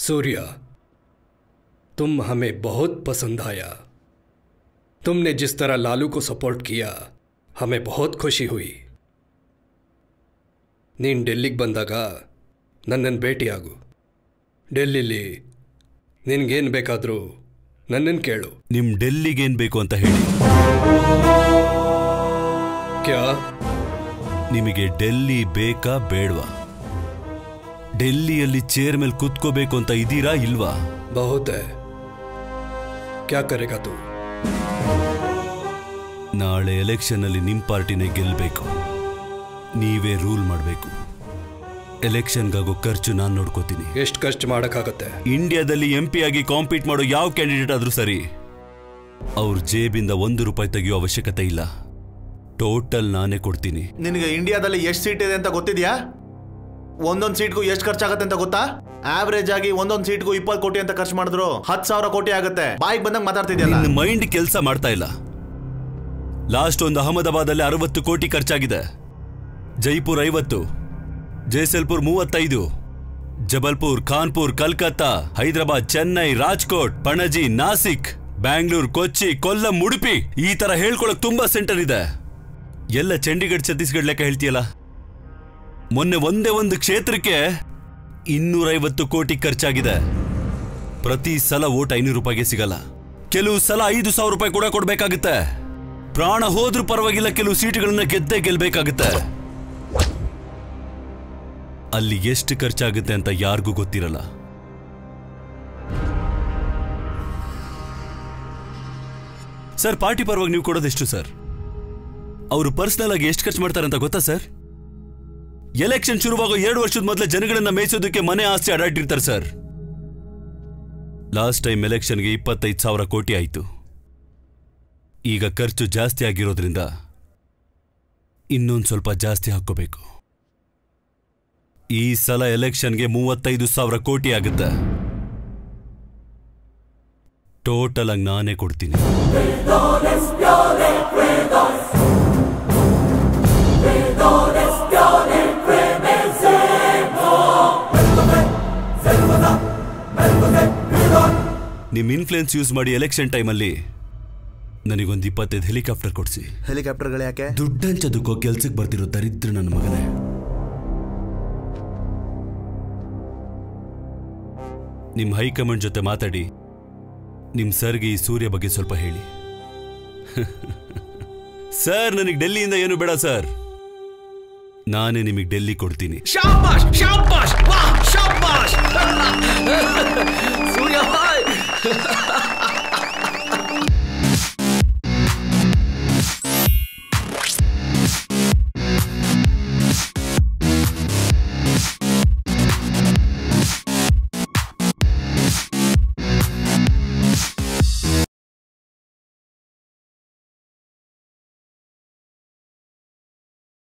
सूर्या तुम हमें बहुत पसंद आया तुमने जिस तरह लालू को सपोर्ट किया हमें बहुत ಖುಷಿ ಹುಯಿ ನೀನು ಡೆಲ್ಲಿಗೆ ಬಂದಾಗ ನನ್ನನ್ನು ಭೇಟಿಯಾಗು ಡೆಲ್ಲಿಲಿ ನಿನಗೇನು ಬೇಕಾದರೂ ನನ್ನನ್ನು ಕೇಳು ನಿಮ್ ಡೆಲ್ಲಿಗೇನ್ ಬೇಕು ಅಂತ ಹೇಳಿ ಕ್ಯಾ ನಿಮಗೆ ಡೆಲ್ಲಿ ಬೇಕಾ ಬೇಡ್ವಾ ಡೆಲ್ಲಿಯಲ್ಲಿ ಚೇರ್ ಮೇಲೆ ಕುತ್ಕೋಬೇಕು ಅಂತ ಇದೀರಾ ಇಲ್ವಾ बहुत है क्या करेगा तू ನಾಳೆ ಎಲೆಕ್ಷನ್ ಅಲ್ಲಿ ನಿಮ್ ಪಾರ್ಟಿನೇ ಗೆಲ್ಬೇಕು ನೀವೇ ರೂಲ್ ಮಾಡಬೇಕು ಎಲೆಕ್ಷನ್ಗಾಗೋ ಖರ್ಚು ನಾನು ನೋಡ್ಕೋತೀನಿ ಎಷ್ಟು ಖರ್ಚು ಮಾಡೋಕ್ಕಾಗತ್ತೆ ಇಂಡಿಯಾದಲ್ಲಿ ಎಂ ಪಿ ಆಗಿ ಕಾಂಪೀಟ್ ಮಾಡೋ ಯಾವ ಕ್ಯಾಂಡಿಡೇಟ್ ಆದ್ರೂ ಸರಿ ಅವ್ರ ಜೇಬಿಂದ ಒಂದು ರೂಪಾಯಿ ತೆಗೆಯೋ ಅವಶ್ಯಕತೆ ಇಲ್ಲ ಟೋಟಲ್ ನಾನೇ ಕೊಡ್ತೀನಿ ನಿನಗೆ ಇಂಡಿಯಾದಲ್ಲಿ ಎಷ್ಟು ಸೀಟ್ ಇದೆ ಅಂತ ಗೊತ್ತಿದ್ಯಾ ಒಂದೊಂದು ಸೀಟ್ಗೂ ಎಷ್ಟು ಖರ್ಚಾಗತ್ತೆ ಅಂತ ಗೊತ್ತಾ ಆವರೇಜ್ ಆಗಿ ಒಂದೊಂದು ಸೀಟ್ಗೂ ಇಪ್ಪತ್ತು ಕೋಟಿ ಅಂತ ಖರ್ಚು ಮಾಡಿದ್ರು ಹತ್ತು ಸಾವಿರ ಕೋಟಿ ಆಗುತ್ತೆ ಬಾಯಿಗೆ ಬಂದಂಗೆ ಮಾತಾಡ್ತಿದ್ಯಲ್ಲ ನಿನ್ನ ಮೈಂಡ್ ಕೆಲಸ ಮಾಡ್ತಾ ಇಲ್ಲ ಲಾಸ್ಟ್ ಒಂದು ಅಹಮದಾಬಾದಲ್ಲಿ ಅರವತ್ತು ಕೋಟಿ ಖರ್ಚಾಗಿದೆ ಜೈಪುರ್ ಐವತ್ತು ಜೈಸಲ್ಪುರ್ ಮೂವತ್ತೈದು ಜಬಲ್ಪುರ್ ಖಾನ್ಪುರ್ ಕಲ್ಕತ್ತಾ ಹೈದರಾಬಾದ್ ಚೆನ್ನೈ ರಾಜ್ಕೋಟ್ ಪಣಜಿ ನಾಸಿಕ್ ಬ್ಯಾಂಗ್ಳೂರ್ ಕೊಚ್ಚಿ ಕೊಲ್ಲಂ ಉಡುಪಿ ಈ ತರ ಹೇಳ್ಕೊಳಕ್ ತುಂಬಾ ಸೆಂಟರ್ ಇದೆ ಎಲ್ಲ ಚಂಡೀಗಢ ಛತ್ತೀಸ್ಗಢ ಲೆಕ್ಕ ಹೇಳ್ತೀಯಲ್ಲ ಮೊನ್ನೆ ಒಂದೇ ಒಂದು ಕ್ಷೇತ್ರಕ್ಕೆ ಇನ್ನೂರೈವತ್ತು ಕೋಟಿ ಖರ್ಚಾಗಿದೆ ಪ್ರತಿ ಸಲ ಓಟ್ ಐನೂರು ರೂಪಾಯಿಗೆ ಸಿಗಲ್ಲ ಕೆಲವು ಸಲ ಐದು ಸಾವಿರ ರೂಪಾಯಿ ಕೂಡ ಕೊಡ್ಬೇಕಾಗುತ್ತೆ ಪ್ರಾಣ ಹೋದ್ರೂ ಪರವಾಗಿಲ್ಲ ಕೆಲವು ಸೀಟುಗಳನ್ನ ಗೆದ್ದೇ ಗೆಲ್ಬೇಕಾಗುತ್ತೆ ಅಲ್ಲಿ ಎಷ್ಟು ಖರ್ಚಾಗುತ್ತೆ ಅಂತ ಯಾರಿಗೂ ಗೊತ್ತಿರಲ್ಲ ಸರ್ ಪಾರ್ಟಿ ಪರವಾಗಿ ನೀವು ಕೊಡೋದೆಷ್ಟು ಸರ್ ಅವರು ಪರ್ಸನಲ್ ಆಗಿ ಎಷ್ಟು ಖರ್ಚು ಮಾಡ್ತಾರೆ ಅಂತ ಗೊತ್ತಾ ಸರ್ ಎಲೆಕ್ಷನ್ ಶುರುವಾಗೋ ಎರಡು ವರ್ಷದ ಮೊದಲೇ ಜನಗಳನ್ನ ಮೇಯಿಸೋದಕ್ಕೆ ಮನೆ ಆಸ್ತಿ ಅಡಾಟಿರ್ತಾರೆ ಸರ್ ಲಾಸ್ಟ್ ಟೈಮ್ ಎಲೆಕ್ಷನ್ಗೆ ಇಪ್ಪತ್ತೈದು ಸಾವಿರ ಕೋಟಿ ಆಯಿತು ಈಗ ಖರ್ಚು ಜಾಸ್ತಿ ಆಗಿರೋದ್ರಿಂದ ಇನ್ನೊಂದು ಸ್ವಲ್ಪ ಜಾಸ್ತಿ ಹಾಕ್ಕೋಬೇಕು ಈ ಸಲ ಎಲೆಕ್ಷನ್ಗೆ ಮೂವತ್ತೈದು ಸಾವಿರ ಕೋಟಿ ಆಗುತ್ತೆ ಟೋಟಲ್ ಆಗಿ ನಾನೇ ಕೊಡ್ತೀನಿ ನಿಮ್ ಇನ್ಫ್ಲುಯೆನ್ಸ್ ಯೂಸ್ ಮಾಡಿ ಎಲೆಕ್ಷನ್ ಟೈಮಲ್ಲಿ ನನಗೊಂದು ಇಪ್ಪತ್ತೈದು ಹೆಲಿಕಾಪ್ಟರ್ ಕೊಡಿಸಿ ಹೆಲಿಕಾಪ್ಟರ್ಗಳು ಯಾಕೆ ದುಡ್ಡಂಚದಕ್ಕೋ ಕೆಲ್ಸಕ್ಕೆ ಬರ್ತಿರೋ ದರಿದ್ರ ನನ್ನ ಮಗನೇ ನಿಮ್ ಹೈಕಮಾಂಡ್ ಜೊತೆ ಮಾತಾಡಿ ನಿಮ್ ಸರ್ಗೆ ಈ ಸೂರ್ಯ ಬಗ್ಗೆ ಸ್ವಲ್ಪ ಹೇಳಿ ಸರ್ ನನಗೆ ಡೆಲ್ಲಿಯಿಂದ ಏನು ಬೇಡ ಸರ್ ನಾನೇ ನಿಮಗೆ ಡೆಲ್ಲಿ ಕೊಡ್ತೀನಿ ಶಾಬಾಷ್ ಶಾಬಾಷ್ ವಾಹ್ ಶಾಬಾಷ್